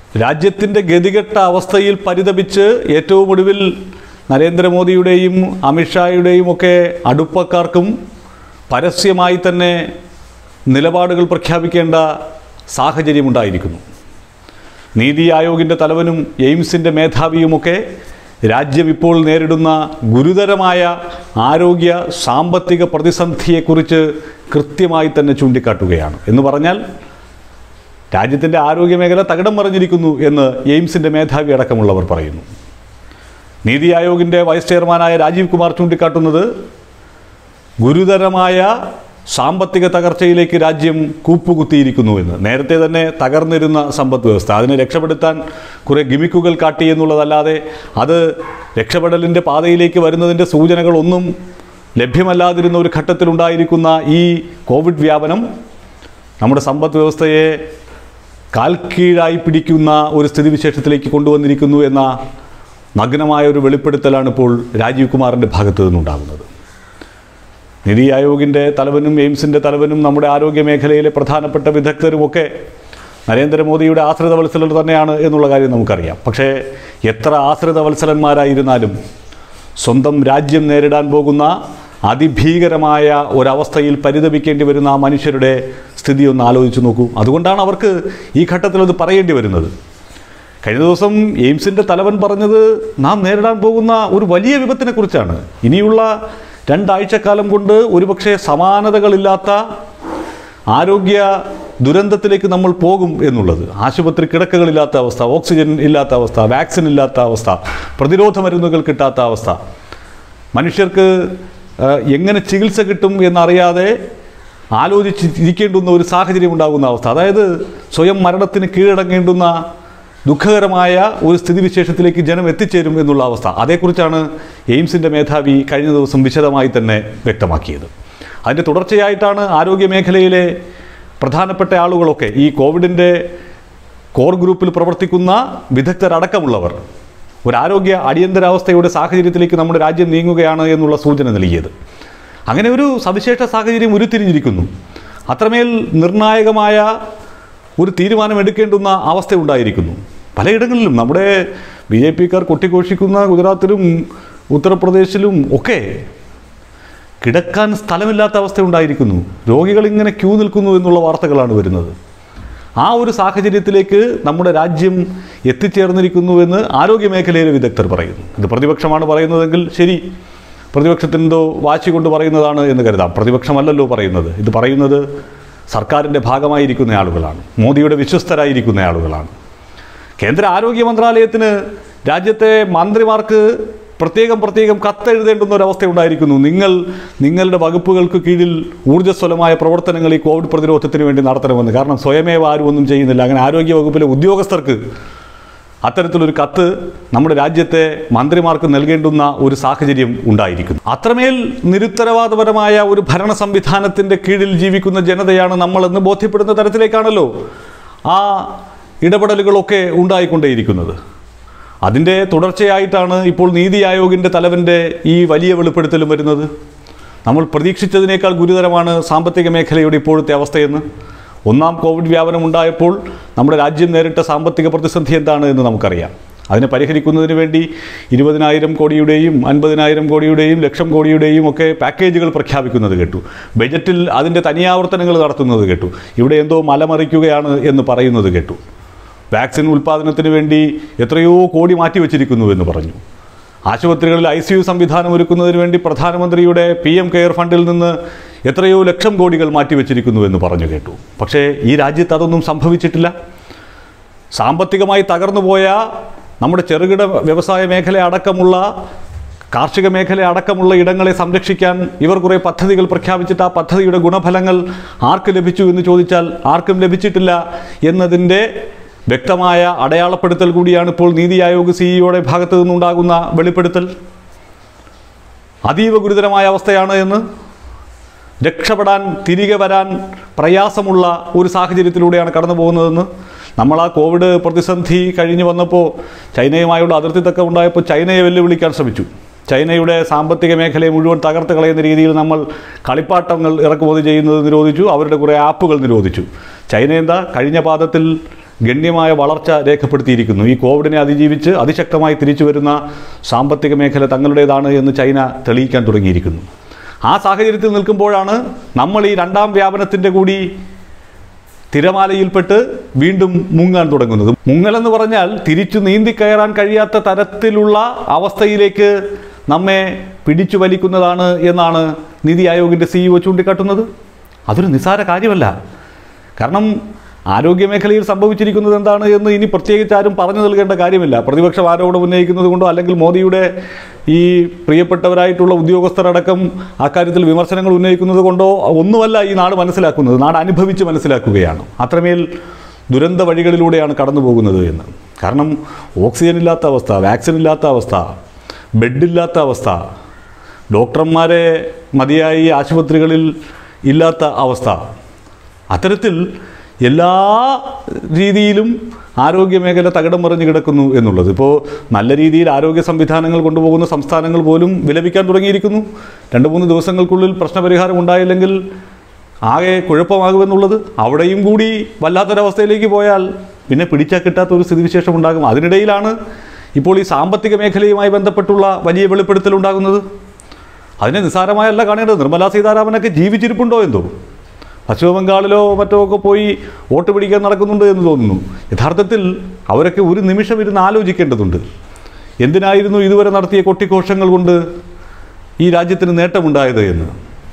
രാജ്യത്തിൻ്റെ ഗതികെട്ട അവസ്ഥയിൽ പരിതപിച്ച് ഏറ്റവും ഒടുവിൽ നരേന്ദ്രമോദിയുടെയും അമിത്ഷായുടെയും ഒക്കെ അടുപ്പക്കാർക്കും പരസ്യമായി തന്നെ നിലപാടുകൾ പ്രഖ്യാപിക്കേണ്ട സാഹചര്യമുണ്ടായിരിക്കുന്നു നീതി ആയോഗിൻ്റെ തലവനും എയിംസിൻ്റെ മേധാവിയുമൊക്കെ രാജ്യം ഇപ്പോൾ നേരിടുന്ന ഗുരുതരമായ ആരോഗ്യ സാമ്പത്തിക പ്രതിസന്ധിയെക്കുറിച്ച് കൃത്യമായി തന്നെ ചൂണ്ടിക്കാട്ടുകയാണ് എന്ന് പറഞ്ഞാൽ രാജ്യത്തിൻ്റെ ആരോഗ്യമേഖല തകിടം മറിഞ്ഞിരിക്കുന്നു എന്ന് എയിംസിൻ്റെ മേധാവി അടക്കമുള്ളവർ പറയുന്നു നീതി ആയോഗിൻ്റെ വൈസ് ചെയർമാനായ രാജീവ് കുമാർ ചൂണ്ടിക്കാട്ടുന്നത് ഗുരുതരമായ സാമ്പത്തിക തകർച്ചയിലേക്ക് രാജ്യം കൂപ്പുകുത്തിയിരിക്കുന്നു എന്ന് നേരത്തെ തന്നെ തകർന്നിരുന്ന സമ്പദ് വ്യവസ്ഥ അതിനെ രക്ഷപ്പെടുത്താൻ കുറേ ഗിമിക്കുകൾ കാട്ടി എന്നുള്ളതല്ലാതെ അത് രക്ഷപ്പെടലിൻ്റെ പാതയിലേക്ക് വരുന്നതിൻ്റെ സൂചനകളൊന്നും ലഭ്യമല്ലാതിരുന്ന ഒരു ഘട്ടത്തിലുണ്ടായിരിക്കുന്ന ഈ കോവിഡ് വ്യാപനം നമ്മുടെ സമ്പദ് വ്യവസ്ഥയെ കാൽക്കീഴായി പിടിക്കുന്ന ഒരു സ്ഥിതിവിശേഷത്തിലേക്ക് കൊണ്ടുവന്നിരിക്കുന്നു എന്ന നഗ്നമായ ഒരു വെളിപ്പെടുത്തലാണ് ഇപ്പോൾ രാജീവ് കുമാറിൻ്റെ ഭാഗത്തു നിന്നുണ്ടാകുന്നത് നിതി ആയോഗിൻ്റെ തലവനും എയിംസിൻ്റെ തലവനും നമ്മുടെ ആരോഗ്യ മേഖലയിലെ പ്രധാനപ്പെട്ട വിദഗ്ധരുമൊക്കെ നരേന്ദ്രമോദിയുടെ ആശ്രിത വത്സലർ തന്നെയാണ് എന്നുള്ള കാര്യം നമുക്കറിയാം പക്ഷേ എത്ര ആശ്രിത വത്സലന്മാരായിരുന്നാലും സ്വന്തം രാജ്യം നേരിടാൻ പോകുന്ന അതിഭീകരമായ ഒരവസ്ഥയിൽ പരിതപിക്കേണ്ടി വരുന്ന ആ മനുഷ്യരുടെ സ്ഥിതി ഒന്ന് ആലോചിച്ച് നോക്കൂ അതുകൊണ്ടാണ് അവർക്ക് ഈ ഘട്ടത്തിൽ അത് പറയേണ്ടി വരുന്നത് കഴിഞ്ഞ ദിവസം എയിംസിൻ്റെ തലവൻ പറഞ്ഞത് നാം നേരിടാൻ പോകുന്ന ഒരു വലിയ വിപത്തിനെക്കുറിച്ചാണ് ഇനിയുള്ള രണ്ടാഴ്ചക്കാലം കൊണ്ട് ഒരുപക്ഷെ സമാനതകളില്ലാത്ത ആരോഗ്യ ദുരന്തത്തിലേക്ക് നമ്മൾ പോകും എന്നുള്ളത് ആശുപത്രി കിടക്കകളില്ലാത്ത അവസ്ഥ ഓക്സിജൻ ഇല്ലാത്ത അവസ്ഥ വാക്സിൻ ഇല്ലാത്ത അവസ്ഥ പ്രതിരോധ മരുന്നുകൾ കിട്ടാത്ത അവസ്ഥ മനുഷ്യർക്ക് ആ, എങ്ങനെ ചികിത്സ കിട്ടും എന്നറിയാതെ ആലോചിച്ച് ഇരിക്കേണ്ടുന്ന ഒരു സാഹചര്യം ഉണ്ടാകുന്ന അവസ്ഥ അതായത് സ്വയം മരണത്തിന് കീഴടങ്ങേണ്ടുന്ന ദുഃഖകരമായ ഒരു സ്ഥിതിവിശേഷത്തിലേക്ക് ജനം എത്തിച്ചേരും എന്നുള്ള അവസ്ഥ അതേക്കുറിച്ചാണ് എയിംസിൻ്റെ മേധാവി കഴിഞ്ഞ ദിവസം വിശദമായി തന്നെ വ്യക്തമാക്കിയത് അതിൻ്റെ തുടർച്ചയായിട്ടാണ് ആരോഗ്യ മേഖലയിലെ പ്രധാനപ്പെട്ട ആളുകളൊക്കെ ഈ കോവിഡിൻ്റെ കോർ ഗ്രൂപ്പിൽ പ്രവർത്തിക്കുന്ന വിദഗ്ധരടക്കമുള്ളവർ ഒരു ആരോഗ്യ അടിയന്തരാവസ്ഥയുടെ സാഹചര്യത്തിലേക്ക് നമ്മുടെ രാജ്യം നീങ്ങുകയാണ് എന്നുള്ള സൂചന നൽകിയത് അങ്ങനെ ഒരു സവിശേഷ സാഹചര്യം ഉരുത്തിരിഞ്ഞിരിക്കുന്നു അത്രമേൽ നിർണായകമായ ഒരു തീരുമാനം എടുക്കേണ്ടുന്ന അവസ്ഥ ഉണ്ടായിരിക്കുന്നു പലയിടങ്ങളിലും നമ്മുടെ ബി ജെ പിക്കാർ കൊട്ടിഘോഷിക്കുന്ന ഗുജറാത്തിലും ഉത്തർപ്രദേശിലും ഒക്കെ കിടക്കാൻ സ്ഥലമില്ലാത്ത അവസ്ഥ ഉണ്ടായിരിക്കുന്നു രോഗികൾ ഇങ്ങനെ ക്യൂ നിൽക്കുന്നു എന്നുള്ള വാർത്തകളാണ് വരുന്നത് ആ ഒരു സാഹചര്യത്തിലേക്ക് നമ്മുടെ രാജ്യം എത്തിച്ചേർന്നിരിക്കുന്നുവെന്ന് ആരോഗ്യ മേഖലയിലെ വിദഗ്ധർ പറയുന്നു ഇത് പ്രതിപക്ഷമാണ് പറയുന്നതെങ്കിൽ ശരി പ്രതിപക്ഷത്തിനെന്തോ വാശി കൊണ്ട് പറയുന്നതാണ് എന്ന് കരുതാം പ്രതിപക്ഷമല്ലല്ലോ പറയുന്നത് ഇത് പറയുന്നത് സർക്കാരിൻ്റെ ഭാഗമായിരിക്കുന്ന ആളുകളാണ് മോദിയുടെ വിശ്വസ്തരായിരിക്കുന്ന ആളുകളാണ് കേന്ദ്ര ആരോഗ്യ മന്ത്രാലയത്തിന് രാജ്യത്തെ മന്ത്രിമാർക്ക് പ്രത്യേകം പ്രത്യേകം കത്തെഴുതേണ്ടുന്ന ഒരവസ്ഥ ഉണ്ടായിരിക്കുന്നു നിങ്ങൾ നിങ്ങളുടെ വകുപ്പുകൾക്ക് കീഴിൽ ഊർജ്ജസ്വലമായ പ്രവർത്തനങ്ങൾ ഈ കോവിഡ് പ്രതിരോധത്തിന് വേണ്ടി നടത്തണമെന്ന് കാരണം സ്വയമേവ ആരും ഒന്നും ചെയ്യുന്നില്ല അങ്ങനെ ആരോഗ്യ വകുപ്പിലെ ഉദ്യോഗസ്ഥർക്ക് അത്തരത്തിലൊരു കത്ത് നമ്മുടെ രാജ്യത്തെ മന്ത്രിമാർക്ക് നൽകേണ്ടുന്ന ഒരു സാഹചര്യം ഉണ്ടായിരിക്കുന്നു അത്രമേൽ നിരുത്തരവാദപരമായ ഒരു ഭരണ സംവിധാനത്തിൻ്റെ കീഴിൽ ജീവിക്കുന്ന ജനതയാണ് നമ്മളെന്ന് ബോധ്യപ്പെടുന്ന തരത്തിലേക്കാണല്ലോ ആ ഇടപെടലുകളൊക്കെ ഉണ്ടായിക്കൊണ്ടേയിരിക്കുന്നത് അതിൻ്റെ തുടർച്ചയായിട്ടാണ് ഇപ്പോൾ നീതി ആയോഗിൻ്റെ തലവൻ്റെ ഈ വലിയ വെളിപ്പെടുത്തലും വരുന്നത് നമ്മൾ പ്രതീക്ഷിച്ചതിനേക്കാൾ ഗുരുതരമാണ് സാമ്പത്തിക മേഖലയുടെ ഇപ്പോഴത്തെ അവസ്ഥയെന്ന് ഒന്നാം കോവിഡ് വ്യാപനം ഉണ്ടായപ്പോൾ നമ്മുടെ രാജ്യം നേരിട്ട സാമ്പത്തിക പ്രതിസന്ധി എന്താണ് എന്ന് നമുക്കറിയാം അതിനെ പരിഹരിക്കുന്നതിന് വേണ്ടി ഇരുപതിനായിരം കോടിയുടെയും അൻപതിനായിരം കോടിയുടെയും ലക്ഷം കോടിയുടെയും ഒക്കെ പാക്കേജുകൾ പ്രഖ്യാപിക്കുന്നത് കേട്ടു ബജറ്റിൽ അതിൻ്റെ തനിയാവർത്തനങ്ങൾ നടത്തുന്നത് കേട്ടു ഇവിടെ എന്തോ മലമറിക്കുകയാണ് എന്ന് പറയുന്നത് കേട്ടു വാക്സിൻ ഉൽപ്പാദനത്തിന് വേണ്ടി എത്രയോ കോടി മാറ്റിവെച്ചിരിക്കുന്നു എന്ന് പറഞ്ഞു ആശുപത്രികളിൽ ഐ സി യു സംവിധാനം ഒരുക്കുന്നതിന് വേണ്ടി പ്രധാനമന്ത്രിയുടെ പി എം കെയർ ഫണ്ടിൽ നിന്ന് എത്രയോ ലക്ഷം കോടികൾ മാറ്റിവെച്ചിരിക്കുന്നു എന്ന് പറഞ്ഞു കേട്ടു പക്ഷേ ഈ രാജ്യത്ത് അതൊന്നും സംഭവിച്ചിട്ടില്ല സാമ്പത്തികമായി തകർന്നുപോയ നമ്മുടെ ചെറുകിട വ്യവസായ മേഖല അടക്കമുള്ള കാർഷിക മേഖല അടക്കമുള്ള ഇടങ്ങളെ സംരക്ഷിക്കാൻ ഇവർ കുറേ പദ്ധതികൾ പ്രഖ്യാപിച്ചിട്ട് ആ പദ്ധതിയുടെ ഗുണഫലങ്ങൾ ആർക്ക് ലഭിച്ചു എന്ന് ചോദിച്ചാൽ ആർക്കും ലഭിച്ചിട്ടില്ല എന്നതിൻ്റെ വ്യക്തമായ അടയാളപ്പെടുത്തൽ കൂടിയാണ് ഇപ്പോൾ നീതി ആയോഗ് സിഇഒയുടെ ഭാഗത്തു നിന്നുണ്ടാകുന്ന വെളിപ്പെടുത്തൽ അതീവ ഗുരുതരമായ അവസ്ഥയാണ് എന്ന് രക്ഷപ്പെടാൻ തിരികെ വരാൻ പ്രയാസമുള്ള ഒരു സാഹചര്യത്തിലൂടെയാണ് കടന്നു പോകുന്നതെന്ന് നമ്മൾ ആ കോവിഡ് പ്രതിസന്ധി കഴിഞ്ഞ് വന്നപ്പോൾ ചൈനയുമായുള്ള അതിർത്തി തക്കം ഉണ്ടായപ്പോൾ ചൈനയെ വെല്ലുവിളിക്കാൻ ശ്രമിച്ചു ചൈനയുടെ സാമ്പത്തിക മേഖലയെ മുഴുവൻ തകർത്ത് കളയുന്ന രീതിയിൽ നമ്മൾ കളിപ്പാട്ടങ്ങൾ ഇറക്കുമതി ചെയ്യുന്നത് നിരോധിച്ചു അവരുടെ കുറേ ആപ്പുകൾ നിരോധിച്ചു ചൈന എന്താ കഴിഞ്ഞ പാദത്തിൽ ഗണ്യമായ വളർച്ച രേഖപ്പെടുത്തിയിരിക്കുന്നു ഈ കോവിഡിനെ അതിജീവിച്ച് അതിശക്തമായി തിരിച്ചു വരുന്ന സാമ്പത്തിക മേഖല തങ്ങളുടേതാണ് എന്ന് ചൈന തെളിയിക്കാൻ തുടങ്ങിയിരിക്കുന്നു ആ സാഹചര്യത്തിൽ നിൽക്കുമ്പോഴാണ് നമ്മൾ ഈ രണ്ടാം വ്യാപനത്തിൻ്റെ കൂടി തിരമാലയിൽപ്പെട്ട് വീണ്ടും മുങ്ങാൻ തുടങ്ങുന്നത് മുങ്ങലെന്ന് പറഞ്ഞാൽ തിരിച്ചു നീന്തി കയറാൻ കഴിയാത്ത തരത്തിലുള്ള അവസ്ഥയിലേക്ക് നമ്മെ പിടിച്ചു വലിക്കുന്നതാണ് എന്നാണ് നീതി ആയോഗിൻ്റെ സിഇഒ ചൂണ്ടിക്കാട്ടുന്നത് അതൊരു നിസ്സാര കാര്യമല്ല കാരണം ആരോഗ്യ മേഖലയിൽ സംഭവിച്ചിരിക്കുന്നത് എന്താണ് എന്ന് ഇനി പ്രത്യേകിച്ച് ആരും പറഞ്ഞു നൽകേണ്ട കാര്യമില്ല പ്രതിപക്ഷം ആരോപണം ഉന്നയിക്കുന്നത് കൊണ്ടോ അല്ലെങ്കിൽ മോദിയുടെ ഈ പ്രിയപ്പെട്ടവരായിട്ടുള്ള ഉദ്യോഗസ്ഥരടക്കം അക്കാര്യത്തിൽ വിമർശനങ്ങൾ ഉന്നയിക്കുന്നത് കൊണ്ടോ ഒന്നുമല്ല ഈ നാട് മനസ്സിലാക്കുന്നത് നാട് അനുഭവിച്ച് മനസ്സിലാക്കുകയാണ് അത്രമേൽ ദുരന്ത വഴികളിലൂടെയാണ് കടന്നു പോകുന്നത് എന്ന് കാരണം ഓക്സിജൻ ഇല്ലാത്ത അവസ്ഥ വാക്സിൻ ഇല്ലാത്ത അവസ്ഥ ബെഡില്ലാത്ത അവസ്ഥ ഡോക്ടർമാരെ മതിയായി ആശുപത്രികളിൽ ഇല്ലാത്ത അവസ്ഥ അത്തരത്തിൽ എല്ലാ രീതിയിലും ആരോഗ്യ മേഖല തകിടം മറിഞ്ഞ് കിടക്കുന്നു എന്നുള്ളത് ഇപ്പോൾ നല്ല രീതിയിൽ ആരോഗ്യ സംവിധാനങ്ങൾ കൊണ്ടുപോകുന്ന സംസ്ഥാനങ്ങൾ പോലും വിലപിക്കാൻ തുടങ്ങിയിരിക്കുന്നു രണ്ട് മൂന്ന് ദിവസങ്ങൾക്കുള്ളിൽ പ്രശ്നപരിഹാരം ഉണ്ടായില്ലെങ്കിൽ ആകെ കുഴപ്പമാകുമെന്നുള്ളത് അവിടെയും കൂടി വല്ലാത്തൊരവസ്ഥയിലേക്ക് പോയാൽ പിന്നെ പിടിച്ചാൽ കിട്ടാത്ത ഒരു സ്ഥിതിവിശേഷം ഉണ്ടാകും അതിനിടയിലാണ് ഇപ്പോൾ ഈ സാമ്പത്തിക മേഖലയുമായി ബന്ധപ്പെട്ടുള്ള വലിയ വെളിപ്പെടുത്തൽ ഉണ്ടാകുന്നത് അതിനെ നിസ്സാരമായല്ല കാണേണ്ടത് നിർമ്മലാ സീതാരാമനൊക്കെ ജീവിച്ചിരിപ്പുണ്ടോ എന്തോ പശ്ചിമ ബംഗാളിലോ മറ്റോ ഒക്കെ പോയി വോട്ട് പിടിക്കാൻ നടക്കുന്നുണ്ട് എന്ന് തോന്നുന്നു യഥാർത്ഥത്തിൽ അവരൊക്കെ ഒരു നിമിഷം ഇരുന്ന് ആലോചിക്കേണ്ടതുണ്ട് എന്തിനായിരുന്നു ഇതുവരെ നടത്തിയ കൊട്ടിഘോഷങ്ങൾ കൊണ്ട് ഈ രാജ്യത്തിന് നേട്ടമുണ്ടായത് എന്ന്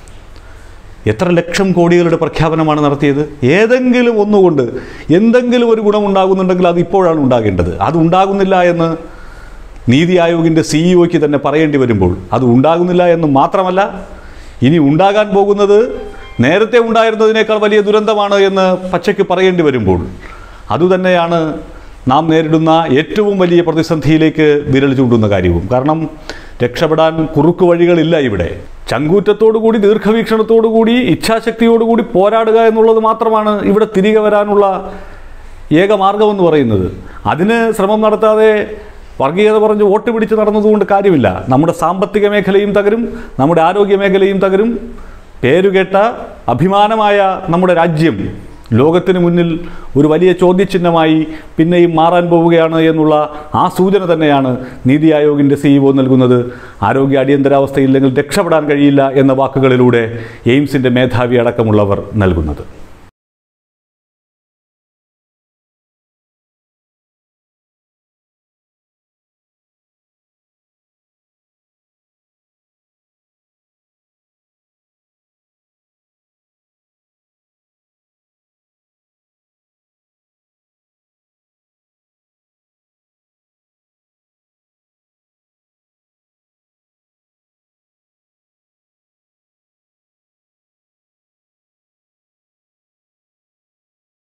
എത്ര ലക്ഷം കോടികളുടെ പ്രഖ്യാപനമാണ് നടത്തിയത് ഏതെങ്കിലും ഒന്നുകൊണ്ട് എന്തെങ്കിലും ഒരു ഗുണമുണ്ടാകുന്നുണ്ടെങ്കിൽ അത് ഇപ്പോഴാണ് ഉണ്ടാകേണ്ടത് അത് ഉണ്ടാകുന്നില്ല എന്ന് നീതി ആയോഗിൻ്റെ സിഇഒയ്ക്ക് തന്നെ പറയേണ്ടി വരുമ്പോൾ അത് ഉണ്ടാകുന്നില്ല എന്ന് മാത്രമല്ല ഇനി ഉണ്ടാകാൻ പോകുന്നത് നേരത്തെ ഉണ്ടായിരുന്നതിനേക്കാൾ വലിയ ദുരന്തമാണ് എന്ന് പച്ചയ്ക്ക് പറയേണ്ടി വരുമ്പോൾ അതുതന്നെയാണ് നാം നേരിടുന്ന ഏറ്റവും വലിയ പ്രതിസന്ധിയിലേക്ക് വിരൽ ചൂണ്ടുന്ന കാര്യവും കാരണം രക്ഷപ്പെടാൻ കുറുക്കു വഴികളില്ല ഇവിടെ ചങ്കൂറ്റത്തോടുകൂടി ദീർഘവീക്ഷണത്തോടുകൂടി ഇച്ഛാശക്തിയോടുകൂടി പോരാടുക എന്നുള്ളത് മാത്രമാണ് ഇവിടെ തിരികെ വരാനുള്ള ഏക മാർഗമെന്ന് പറയുന്നത് അതിന് ശ്രമം നടത്താതെ വർഗീയത പറഞ്ഞ് വോട്ട് പിടിച്ച് നടന്നതുകൊണ്ട് കാര്യമില്ല നമ്മുടെ സാമ്പത്തിക മേഖലയും തകരും നമ്മുടെ ആരോഗ്യ മേഖലയും തകരും പേരുകേട്ട അഭിമാനമായ നമ്മുടെ രാജ്യം ലോകത്തിന് മുന്നിൽ ഒരു വലിയ ചോദ്യചിഹ്നമായി പിന്നെയും മാറാൻ പോവുകയാണ് എന്നുള്ള ആ സൂചന തന്നെയാണ് നീതി ആയോഗിൻ്റെ സിഇഒ നൽകുന്നത് ആരോഗ്യ അടിയന്തരാവസ്ഥയില്ലെങ്കിൽ രക്ഷപ്പെടാൻ കഴിയില്ല എന്ന വാക്കുകളിലൂടെ എയിംസിൻ്റെ മേധാവി അടക്കമുള്ളവർ നൽകുന്നത്